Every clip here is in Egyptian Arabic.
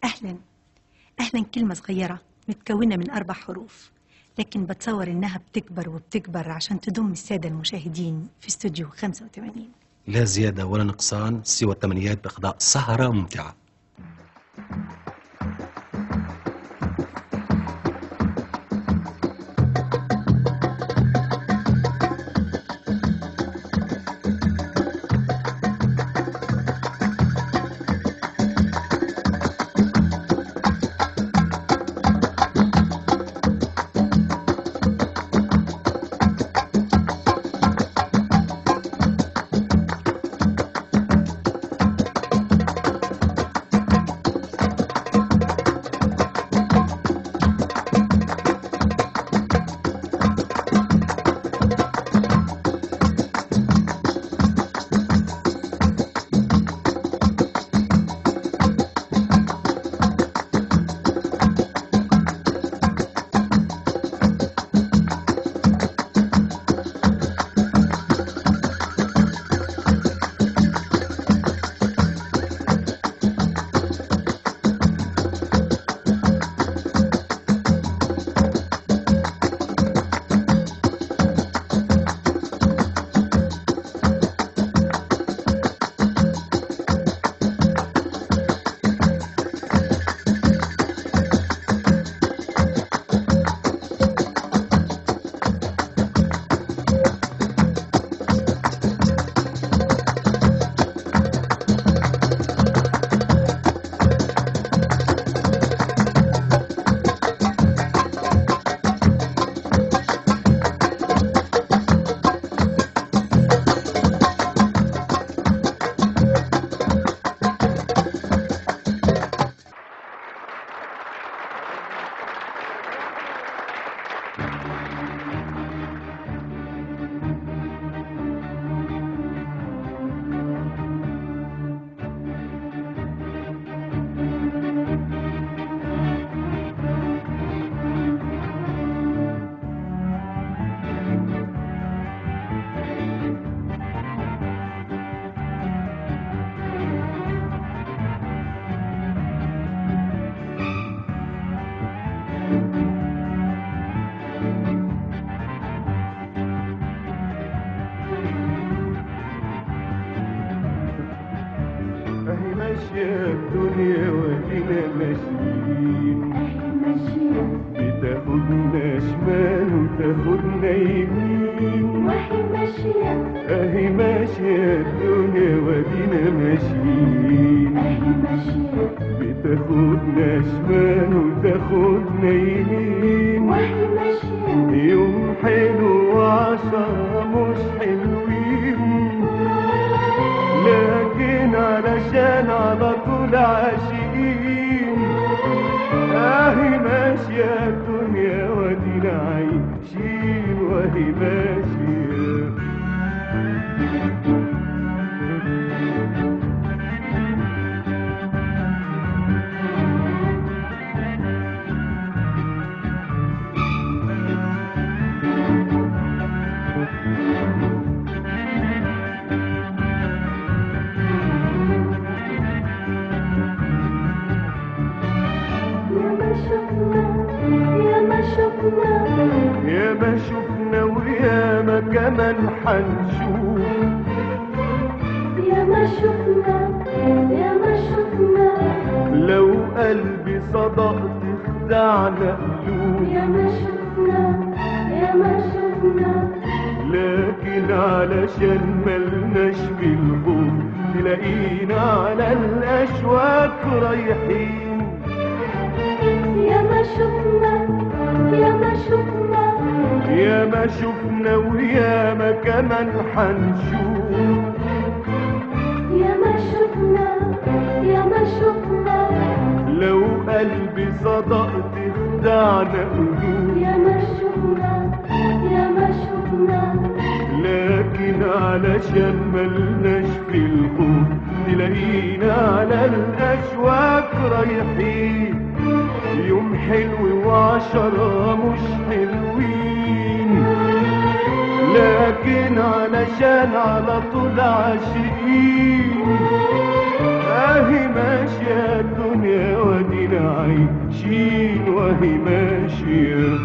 أهلا أهلا كلمة صغيرة متكونة من أربع حروف لكن بتصور إنها بتكبر وبتكبر عشان تضم السادة المشاهدين في استوديو 85 لا زيادة ولا نقصان سوى التمنيات بإقضاء سهرة ممتعة اهي ماشية الدنيا وادينا ماشيين بتاخدنا شمال وتاخدنا يمين اهي ماشية الدنيا وادينا ماشيين بتاخدنا شمال وتاخدنا يمين يوم حلو وعشرة مش حلوين لكن علشان على طول عاشقين اهي ماشية الدنيا وادينا عايشين وهي ماشية يا ما شفنا ويا ما كمان حنشوف لو قلبي صدق تخدعنا قلوب لكن علشان ملناش في الخوف تلاقينا على الاشواك رايحين يا ما شفنا ويا ما كمان حنشوف لو قلبي صدق تخدعنا قلوب لكن علشان ملناش في الخوف تلاقينا على الاشواك رايحين يوم حلو وعشرة مش حلوين لكن علشان على طول عاشقين اهي ماشية الدنيا ودي عايشين وهي ماشية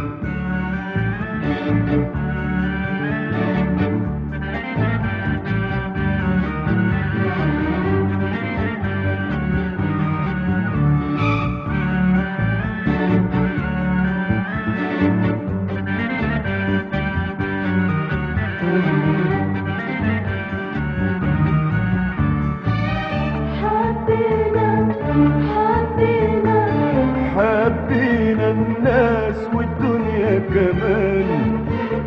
حبينا حبينا حبينا الناس والدنيا كمان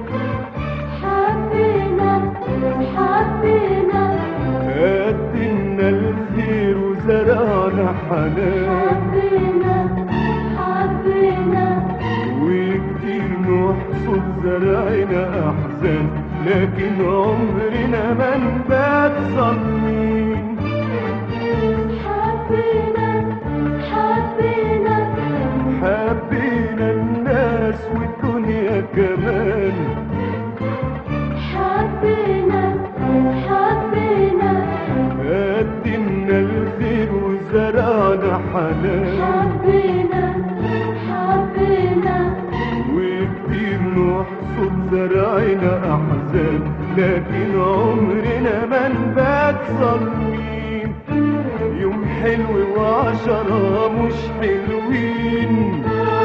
حبينا حبينا قدمنا الخير وزرعنا حنان حبينا حبينا وكتير نحصد زرعنا أحزان لكن عمرنا ما نبات صالحين حبينا حبينا حبينا الناس والدنيا كمان حبينا حبينا قدمنا الخير وزرعنا حنان حبينا حبينا وكتير نحصد زرعنا أحزان لكن عمرنا ما نبات ظالمين يوم حلو وعشرة مش حلوين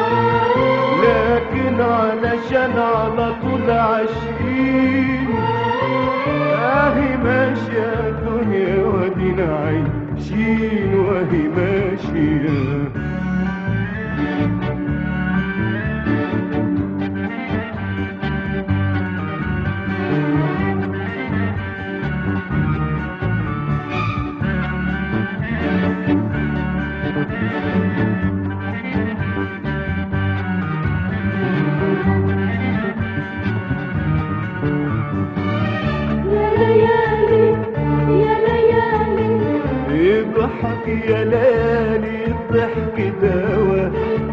لكن علشان على طول عاشقين اهي ماشية الدنيا ودينا عايشين وهي ماشية يا ليالي يا ليالي اضحك يا ليالي الضحك دواء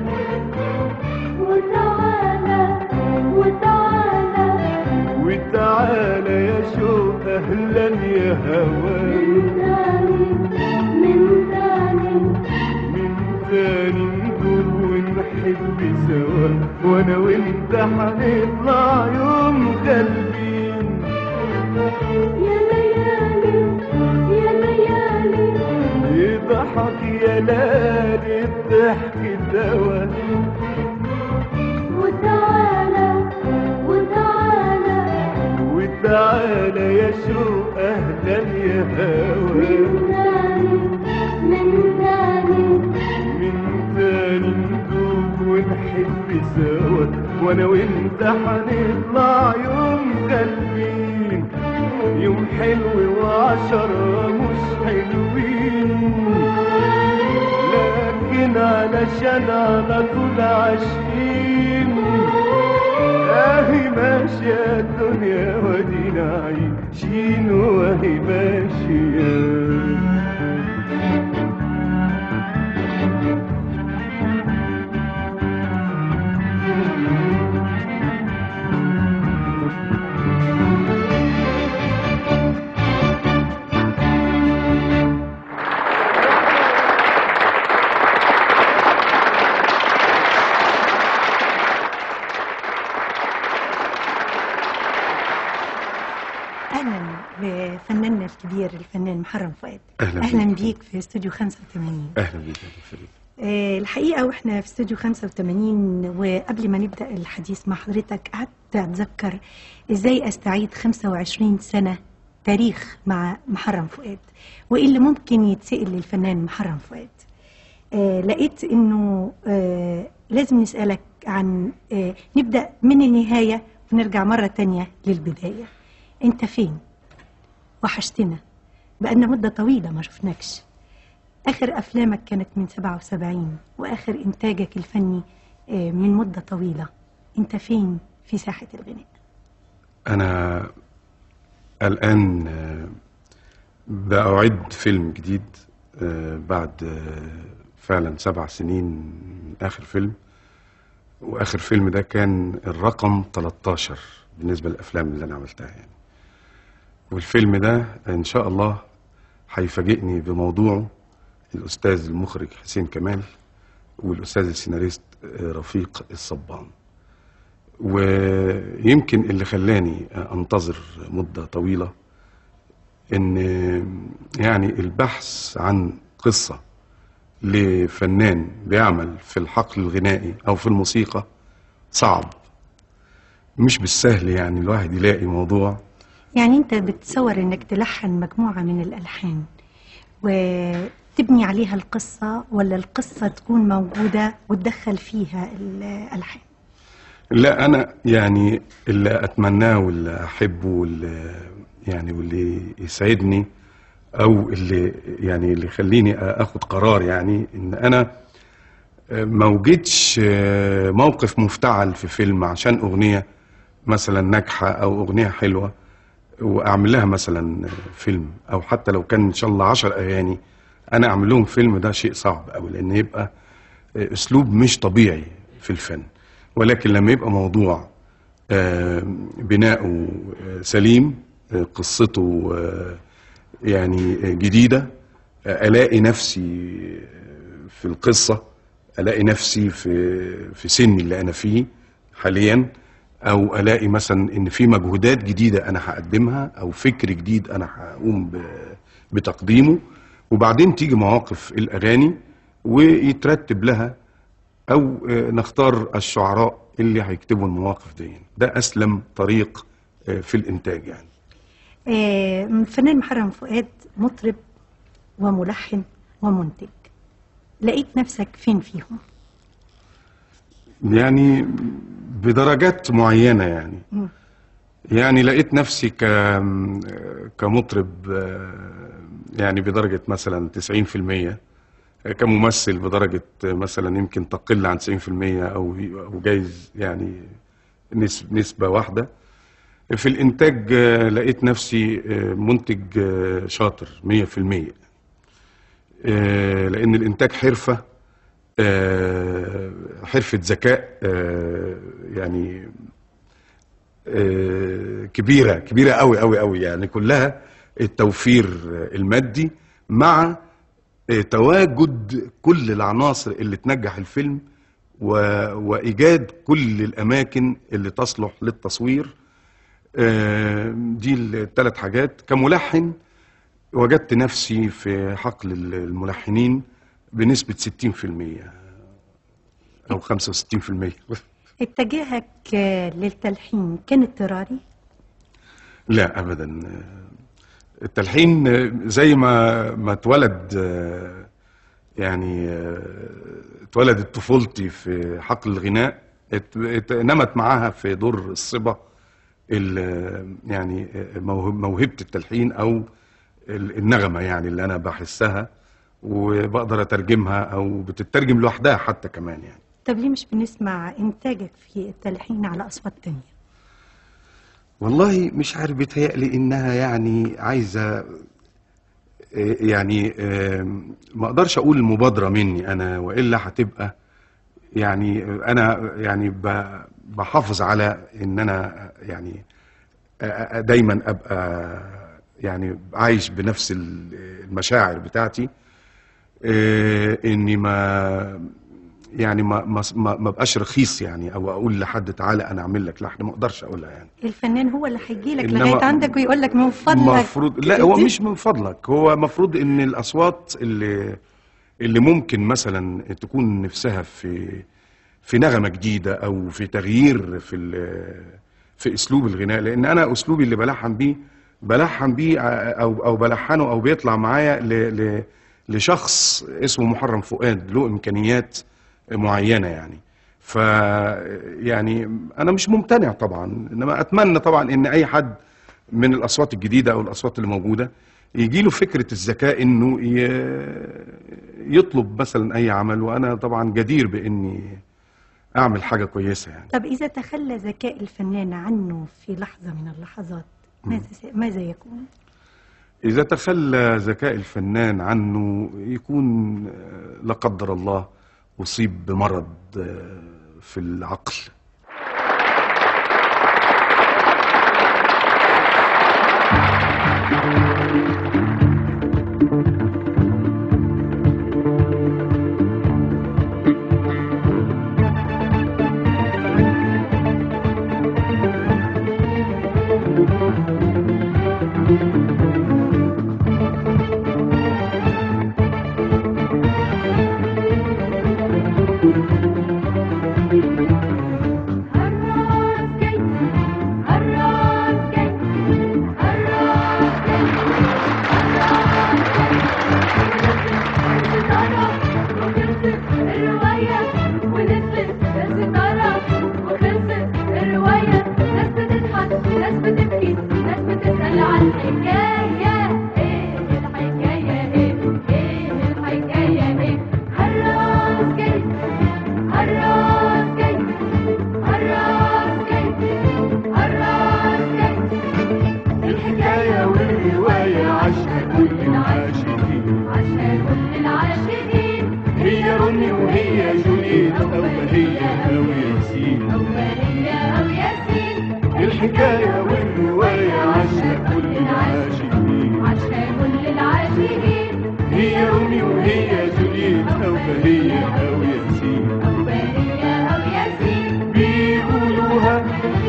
وتعالى وتعالى وتعالى يا شوق اهلا يا هواي من تاني من تاني من تاني ندور ونحب سوا وانا وانت هنطلع يوم غالبين يا ليالي يا ليالي يضحك يا ليالي الضحك دواء وتعالى وتعالى وتعالى يا شوق اهلا يا هواي من تاني من تاني من تاني ندوب ونحب سوا وانا وانت هنطلع يوم غالبين يوم حلو وعشرة مش حلوين لكن علشان على طول عاشقين اهي ماشية الدنيا ودينا عايشين وهي ماشية اهلا بفناننا الكبير الفنان محرم فؤاد أهلاً اهلا بيك. بيك في استوديو 85 اهلا بيك يا أبو فريد آه، الحقيقه واحنا في استوديو 85 وقبل ما نبدا الحديث مع حضرتك قعدت اتذكر ازاي استعيد 25 سنه تاريخ مع محرم فؤاد وايه اللي ممكن يتسال للفنان محرم فؤاد آه لقيت انه آه لازم نسالك عن آه نبدا من النهايه ونرجع مره تانية للبدايه انت فين وحشتنا بقالنا مده طويله ما شفناكش آخر أفلامك كانت من 77 وآخر إنتاجك الفني آه، من مدة طويلة أنت فين في ساحة الغناء؟ أنا الآن آه، بأعد فيلم جديد آه، بعد آه، فعلا سبع سنين من آخر فيلم وآخر فيلم ده كان الرقم 13 بالنسبة للأفلام اللي أنا عملتها يعني والفيلم ده إن شاء الله هيفاجئني بموضوعه الأستاذ المخرج حسين كمال والاستاذ السيناريست آه، رفيق الصبان ويمكن اللي خلاني انتظر مده طويله ان يعني البحث عن قصه لفنان بيعمل في الحقل الغنائي او في الموسيقى صعب مش بالسهل يعني الواحد يلاقي موضوع يعني انت بتصور انك تلحن مجموعة من الالحان وتبني عليها القصة ولا القصة تكون موجودة وتدخل فيها الالحان لا انا يعني اللي اتمناه واللي احبه واللي يعني واللي يسعدني او اللي يعني اللي يخليني اخد قرار يعني ان انا ما وجدش موقف مفتعل في فيلم عشان اغنيه مثلا ناجحه او اغنيه حلوه واعمل لها مثلا فيلم او حتى لو كان ان شاء الله عشر اغاني انا اعمل لهم فيلم ده شيء صعب قوي لان يبقى اسلوب مش طبيعي في الفن ولكن لما يبقى موضوع آه، بناؤه آه، سليم آه، قصته آه، يعني آه، جديدة آه، ألاقي نفسي آه، في القصة ألاقي نفسي في في سني اللي أنا فيه حاليا أو ألاقي مثلا إن في مجهودات جديدة أنا هقدمها أو فكر جديد أنا هقوم ب- بتقديمه وبعدين تيجي مواقف الأغاني ويترتب لها او آه، نختار الشعراء اللي هيكتبوا المواقف دي ده اسلم طريق آه، في الانتاج يعني آه، الفنان محرم فؤاد مطرب وملحن ومنتج لقيت نفسك فين فيهم يعني بدرجات معينة يعني مم. يعني لقيت نفسي ك كمطرب آه، يعني بدرجة مثلا 90% كممثل بدرجة مثلا يمكن تقل عن 90% أو أو جايز يعني نس- نسبة واحدة في الإنتاج آه، لقيت نفسي آه، منتج آه، شاطر 100% آه، لأن الإنتاج حرفة آه، حرفة ذكاء آه، يعني آه، كبيرة كبيرة قوي قوي قوي يعني كلها التوفير المادي مع آه، تواجد كل العناصر اللي تنجح الفيلم و- وإيجاد كل الأماكن اللي تصلح للتصوير آه، دي الثلاث حاجات كملحن وجدت نفسي في حقل الملحنين بنسبة 60% أو 65% اتجاهك آه، للتلحين كان اضطراري لا ابدا التلحين زي ما ما اتولد يعني اتولدت طفولتي في حقل الغناء ات- ات- نمت معاها في دور الصبا ال- يعني موهب- موهبة التلحين او ال- النغمة يعني اللي انا بحسها وبقدر اترجمها او بتترجم لوحدها حتى كمان يعني طب ليه مش بنسمع انتاجك في التلحين على اصوات تانية والله مش عارف بيتهيألي انها يعني عايزه آه، يعني آم، ما اقدرش اقول مبادره مني انا والا هتبقى يعني انا يعني ب- بحافظ على ان انا يعني آه، آه، دايما ابقى يعني عايش بنفس المشاعر بتاعتي آه، اني ما يعني ما ما ما ما بقاش رخيص يعني او اقول لحد تعالى انا اعمل لك لحن ما اقدرش اقولها يعني الفنان هو اللي هيجي لك إنما- لغايه عندك ويقول لك من فضلك مفروض لا هو دي- مش من فضلك هو مفروض ان الاصوات اللي اللي ممكن مثلا تكون نفسها في في نغمه جديده او في تغيير في ال- في اسلوب الغناء لان انا اسلوبي اللي بلحن بيه بلحن بيه ع- او او بلحنه او بيطلع معايا ل- ل- لشخص اسمه محرم فؤاد له امكانيات معينه يعني ف يعني انا مش ممتنع طبعا انما اتمنى طبعا ان اي حد من الاصوات الجديده او الاصوات اللي موجوده يجي له فكره الذكاء انه ي- يطلب مثلا اي عمل وانا طبعا جدير باني اعمل حاجه كويسه يعني طب اذا تخلى ذكاء الفنان عنه في لحظه من اللحظات ماذا س- ماذا يكون إذا تخلى ذكاء الفنان عنه يكون آه، لا قدر الله أصيب بمرض آه، في العقل الحكاية ايه الحكاية ايه ايه الحكاية ايه هالراس جاي هالراس جاي هالراس جاي هالراس جاي الحكاية والرواية عاشها كل العاشقين عشان كل العاشقين هي رومي وهي جوليت أو بهية أو ياسين أو ماريا أو ياسين الحكاية والرواية عاشها كل العاشقين عشان كل العاشقين هي رومي وهي جوليت أو بهية أو ياسين أو ماريا أو ياسين بيقولوها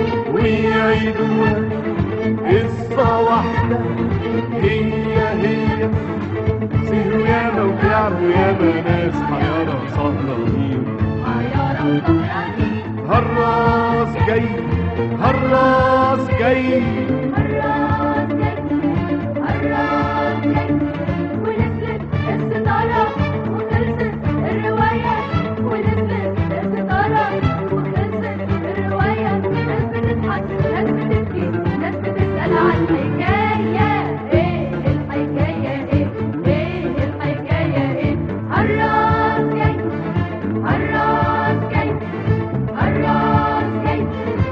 ويعيدوها قصة واحدة هي هي سهروا ياما وبيعرفوا ياما ناس حيارى سهرانين عيارة وسهرانين هالراس جاي هالراس جاي الراس جاي الراس جاي ونزلت الستارة وخلصت الرواية ونزلت الستارة وخلصت الرواية ناس بتضحك ناس بتبكي ناس بتسأل عن الحكاية ايه الحكاية ايه ايه الحكاية ايه الراس جاي الراس جاي الراس جاي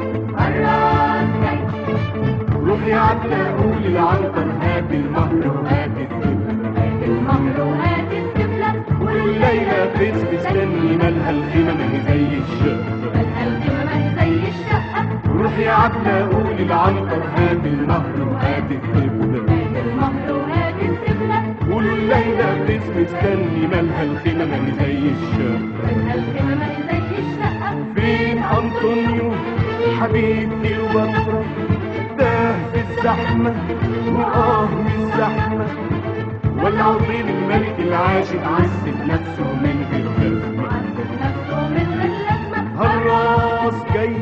الراس جاي روح يا عبلة قول العنقر هات المهر وهات الدبلة هات المهر وهات الدبلة والليلة بيت مستني مالها الخيمة ما هي زي الشقة مالها الخيمة ما هي زي الشقة روح يا عبلة قول العنقر هات المهر وهات الدبلة هات المهر وهات الدبلة قولوا الليلة بيت مستني مالها الخيمة ما هي زي الشقة مالها الخيمة ما هي زي الشقة فين أنطونيو حبيبتي وبكرة تاه في الزحمة وآه من الزحمة ولعوا بين الملك العاشق عذب نفسه من غير لازمة وعندك نفسه من غير لازمة هالراس جاي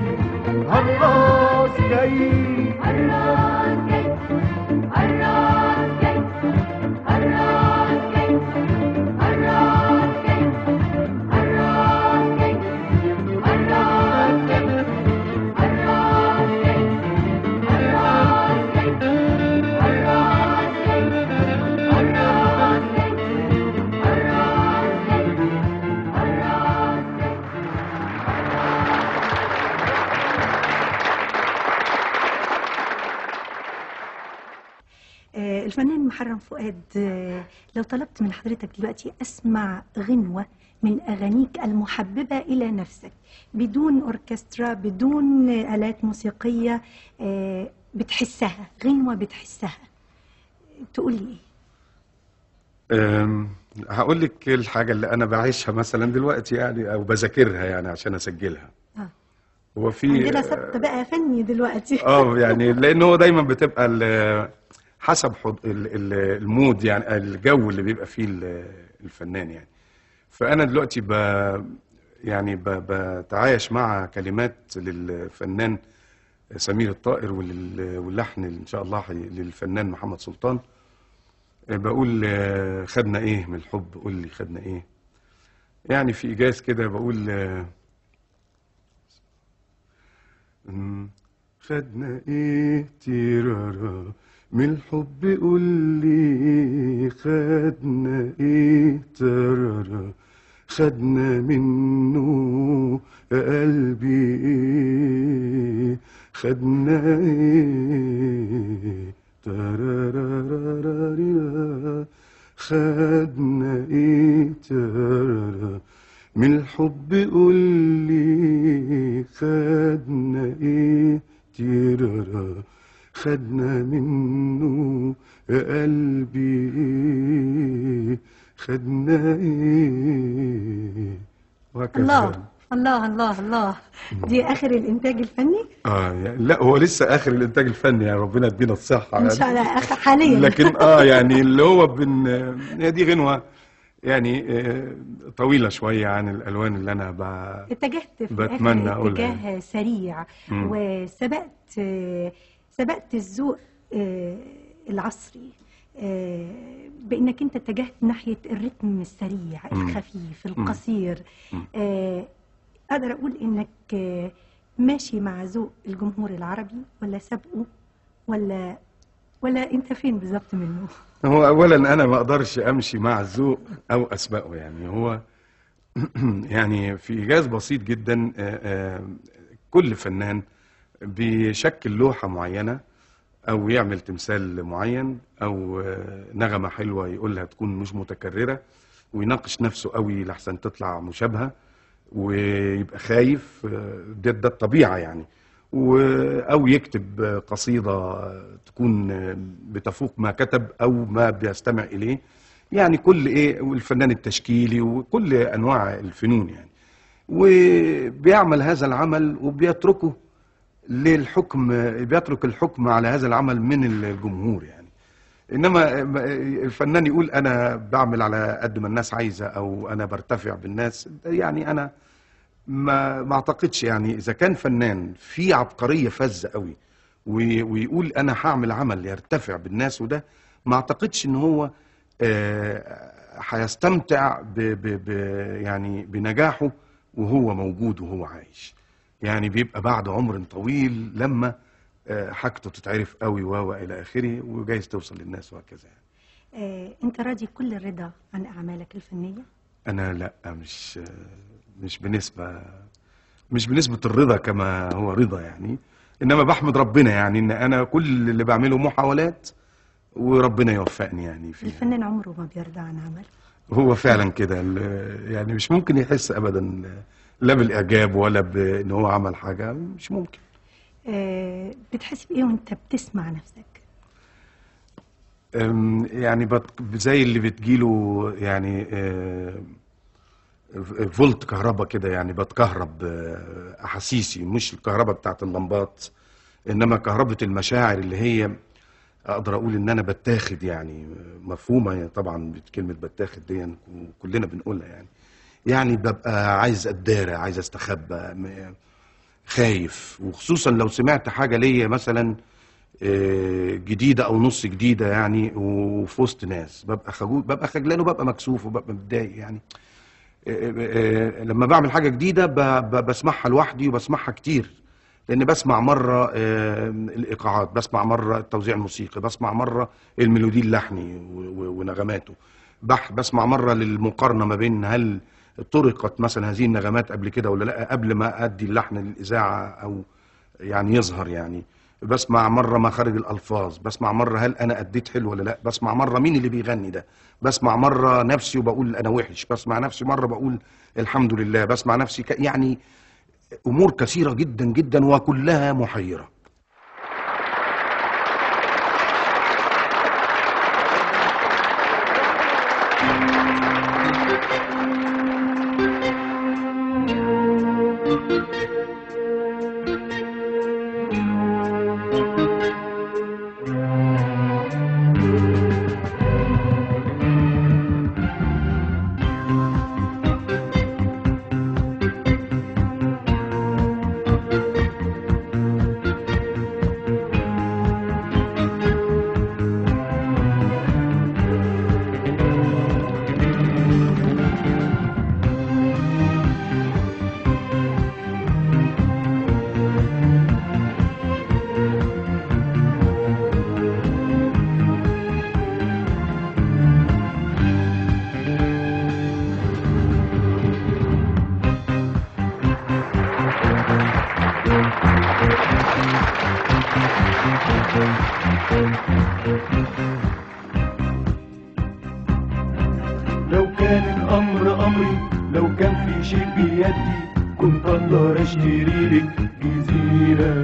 هالراس جاي الراس جاي الراس جاي الراس جاي الراس جاي الراس جاي الراس جاي الراس جاي الراس جاي الراس جاي الراس جاي الراس جاي الراس جاي آه، الفنان محرم فؤاد آه، لو طلبت من حضرتك دلوقتي اسمع غنوة من أغانيك المحببة إلى نفسك بدون أوركسترا بدون آه، آلات موسيقية آه، بتحسها غنوة بتحسها تقول لي إيه؟ أم، هقول لك الحاجة اللي أنا بعيشها مثلا دلوقتي يعني أو بذاكرها يعني عشان أسجلها آه. هو في عندنا سبت بقى فني دلوقتي اه يعني لان هو دايما بتبقى ال- حسب حض... ال- ال- المود يعني الجو اللي بيبقى فيه ال- الفنان يعني فانا دلوقتي ب... يعني ب... بتعايش مع كلمات للفنان سمير الطائر ولل... واللحن ان شاء الله حي- للفنان محمد سلطان بقول آه، خدنا ايه من الحب قول لي خدنا ايه يعني في ايجاز كده بقول آه، مم. خدنا ايه تيرارا من الحب قول لي خدنا ايه ترارا خدنا منه يا قلبي ايه خدنا ايه ترارارارارا خدنا ايه ترارا من الحب قول لي خدنا ايه تيرارا خدنا منه يا قلبي ايه خدنا ايه وهكذا الله الله الله الله دي آخر الإنتاج الفني اه يعني لا هو لسه اخر الانتاج الفني يعني ربنا يدينا الصحه إن يعني. شاء الله آخر حاليا لكن اه يعني اللي هو بن هي دي غنوه يعني آه، طويله شويه عن الالوان اللي انا ب... اتجهت في بتمنى الآخر أقولها اتجاه سريع مم. وسبقت آه، سبقت الذوق آه، العصري آه، بانك انت اتجهت ناحيه الريتم السريع مم. الخفيف القصير مم. آه، اقدر اقول انك آه، ماشي مع ذوق الجمهور العربي ولا سابقه ولا ولا انت فين بالظبط منه هو اولا انا ما اقدرش امشي مع الذوق او اسبقه يعني هو يعني في ايجاز بسيط جدا آه، آه، كل فنان بيشكل لوحة معينة او يعمل تمثال معين او آه، نغمة حلوة يقولها تكون مش متكررة ويناقش نفسه قوي لحسن تطلع مشابهة ويبقى خايف آه، ده, ده الطبيعة يعني و او يكتب آه، قصيدة آه، تكون آه، بتفوق ما كتب او ما بيستمع اليه يعني كل ايه والفنان التشكيلي وكل انواع الفنون يعني وبيعمل هذا العمل وبيتركه للحكم بيترك الحكم على هذا العمل من الجمهور يعني انما الفنان يقول انا بعمل على قد ما الناس عايزه او انا برتفع بالناس يعني انا ما ما اعتقدش يعني اذا كان فنان في عبقريه فذه قوي وي- ويقول انا هعمل عمل يرتفع بالناس وده ما اعتقدش ان هو آه، هيستمتع ب ب ب يعني بنجاحه وهو موجود وهو عايش يعني بيبقى بعد عمر طويل لما آه، حاجته تتعرف قوي و الى اخره وجايز توصل للناس وهكذا يعني. آه، انت راضي كل الرضا عن اعمالك الفنيه انا لا مش مش بنسبه مش بنسبه الرضا كما هو رضا يعني انما بحمد ربنا يعني ان انا كل اللي بعمله محاولات وربنا يوفقني يعني فيها الفنان عمره ما بيرضى عن عمله هو فعلا كده ال- يعني مش ممكن يحس ابدا لا بالاعجاب ولا بان هو عمل حاجه مش ممكن آه، بتحس بايه وانت بتسمع نفسك أم، يعني بت... زي اللي بتجيله يعني آه، فولت كهرباء كده يعني بتكهرب آه، احاسيسي مش الكهرباء بتاعت اللمبات انما كهربة المشاعر اللي هي اقدر اقول ان انا بتاخد يعني مفهومه طبعا كلمه بتاخد دي كلنا بنقولها يعني يعني ببقى عايز اتدارى عايز استخبى م- خايف وخصوصا لو سمعت حاجه ليا مثلا آه، جديده او نص جديده يعني وفي وسط ناس ببقى خجول ببقى خجلان وببقى مكسوف وببقى متضايق يعني آه، آه، لما بعمل حاجه جديده ب- ب- بسمعها لوحدي وبسمعها كتير لان بسمع مره آه، الايقاعات بسمع مره التوزيع الموسيقي بسمع مره الميلودي اللحني و- و- ونغماته بح بسمع مره للمقارنه ما بين هل طرقت مثلا هذه النغمات قبل كده ولا لا قبل ما ادي اللحن للاذاعه او يعني يظهر يعني بسمع مره مخارج الالفاظ بسمع مره هل انا اديت حلو ولا لا بسمع مره مين اللي بيغني ده بسمع مره نفسي وبقول انا وحش بسمع نفسي مره بقول الحمد لله بسمع نفسي ك... يعني امور كثيره جدا جدا وكلها محيره لو كان الامر امري لو كان في شيء بيدي كنت اقدر اشتري لك جزيره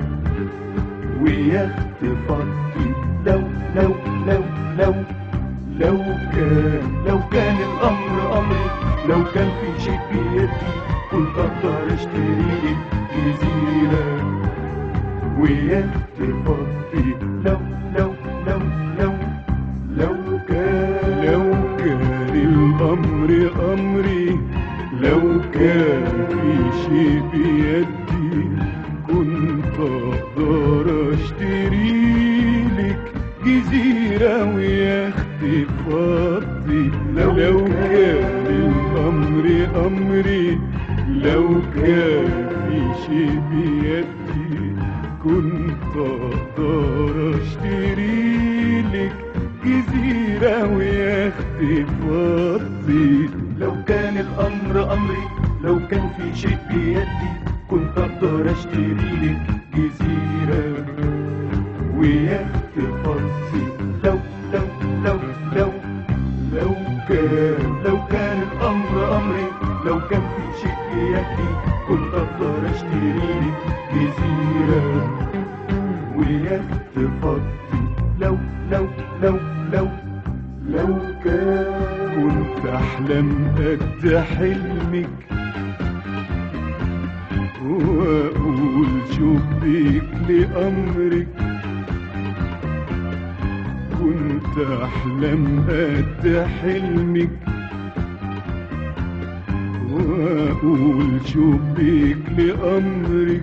ويخت فضي لو لو لو لو لو كان لو كان الامر امري لو كان في شيء بيدي كنت اقدر اشتري لك جزيره ويخت فضي لو لو لو لو لو كان لو كان الأمر أمري لو كان في شيء بيدي كنت أقدر أشتري لك جزيرة ويخت فضي لو, لو كان الأمر أمري لو كان في شيء بيدي كنت أقدر أشتري تفضي لو كان الامر امري لو كان في شيء بيدي كنت اقدر اشتري لك جزيره ويخت فضي لو لو لو لو لو كان لو كان الامر امري لو كان في شيء بيدي كنت اقدر اشتري لك جزيره ويخت فضي لو لو لو لو لو كان كنت احلم قد حلمك واقول شبيك لامرك كنت احلم قد حلمك واقول شبيك لامرك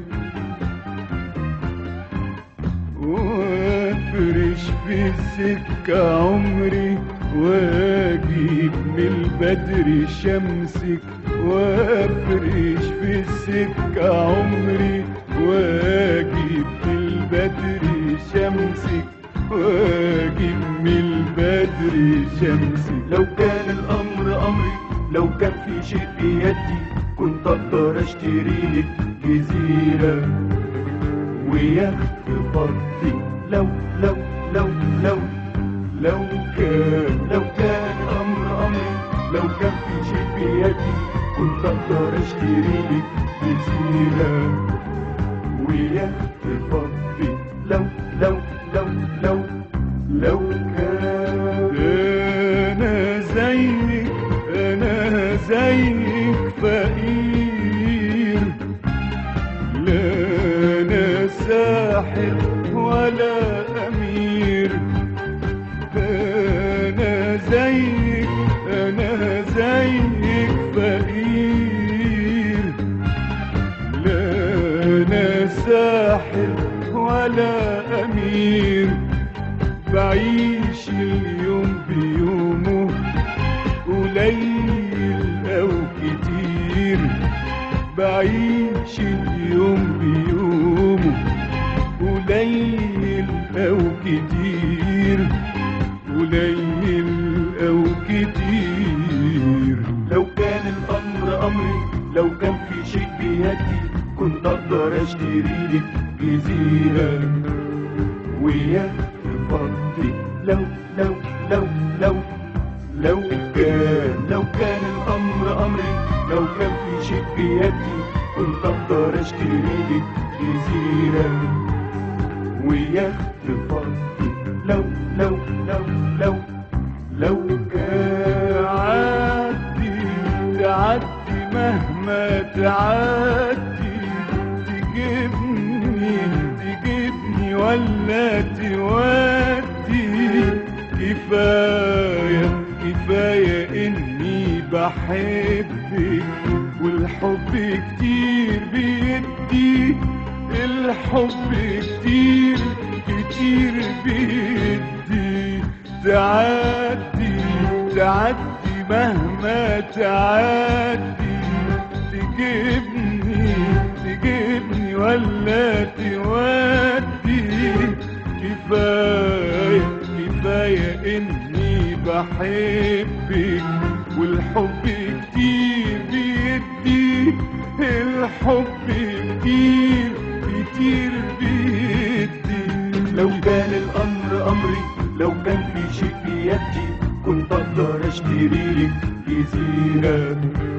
وافرش في السكة عمري واجيب من البدر شمسك وافرش في السكة عمري واجيب من البدر شمسك واجيب من البدر شمسك لو كان الامر امري لو كان في شيء بيدي كنت اقدر اشتري لك جزيره ويخت فضي لو لو لو لو لو كان لو كان امر امري لو كان في شيء بيدي كنت اقدر اشتري لك جزيره ويخت فضي لو لو لو لو لو كان انا زيك انا زيك فقير لا انا ساحر ولا امير انا زيك انا زيك فقير لا انا ساحر ولا امير بعيش اليوم بيومه قليل او كتير بعيش اليوم بيومه قليل او كتير قليل او كتير لو كان الامر امري لو كان في شيء بيدي كنت اقدر اشتري لك جزيره ويخت فضي لو لو لو لو لو كان لو كان الامر امري لو كان في شيء بيدي كنت اقدر اشتري لك جزيره ويخت فضي لو لو لو لو لو كان عدي تعدي مهما تعدي تجيبني تجيبني ولا تودي كفاية كفاية إني بحبك والحب كتير بيدي الحب كتير كتير بيدي تعدي تعدي مهما تعدي تجيبني تجيبني ولا تودي كفاية كفاية إني بحبك والحب كتير بيدي الحب كتير كتير بيدي لو كان الأمر أمري لو كان في شيء بيدي كنت أقدر أشتري لك جزيرة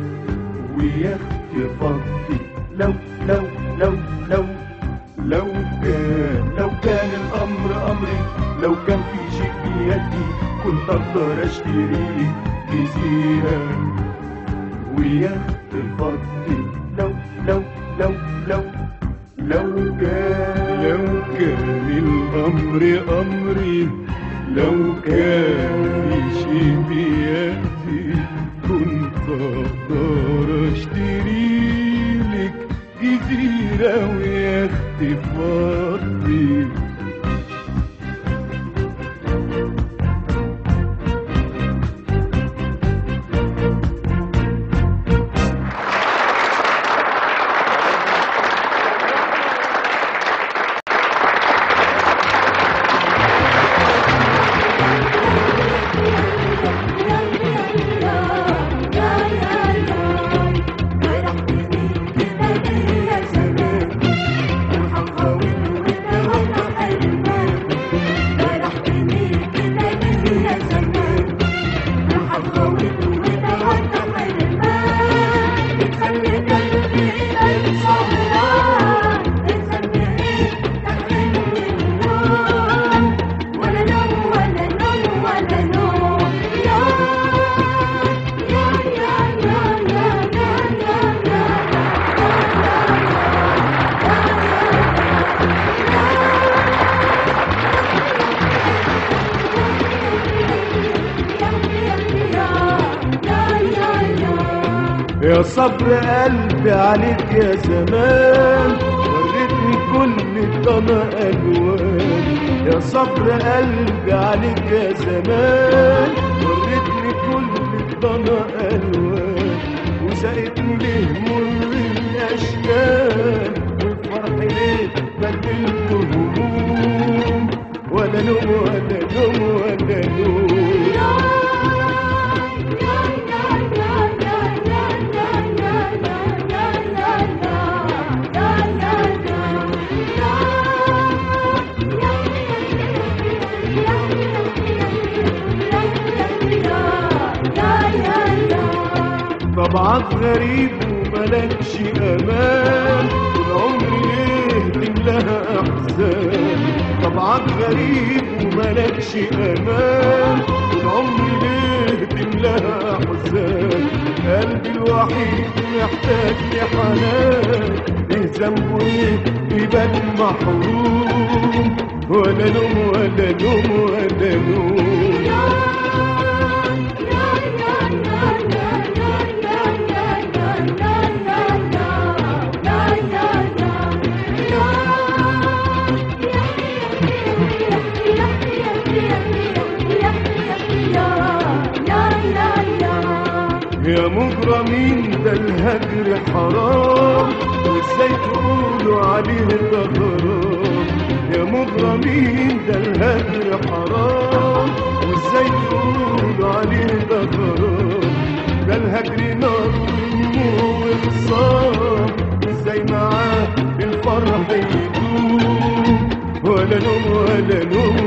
ويخت فضي لو لو لو لو لو كان لو كان الأمر أمري لو كان في شيء بيدي كنت أقدر أشتري لك جزيرة ويخت فضي لو لو لو لو لو كان لو كان الأمر أمري لو كان في شيء بيدي كنت أقدر أشتري لك جزيرة ويخت فضي Thank يا صبر قلبي عليك يا زمان وريتني كل الضنا الوان يا صبر قلبي عليك يا زمان وريتني كل الضنا الوان وسقتني ليه مر الاشكال والفرح ليه بدلت هموم ولا نوم ولا نوم ولا نوم طبعك غريب وملكش امان طول عمري ليه تملاها احزان طبعك غريب وملكش امان طول عمري ليه تملاها احزان قلبي الوحيد محتاج لحنان ايه ذنبه ايه يبقى محروم ولا نوم ولا نوم ولا نوم يا مجرمين ده الهجر حرام وازاي تقولوا عليه ده غرام يا مجرمين ده الهجر حرام وازاي تقولوا عليه ده غرام ده الهجر نار ودموع وخصام ازاي معاه الفرح يدوم ولا نوم ولا نوم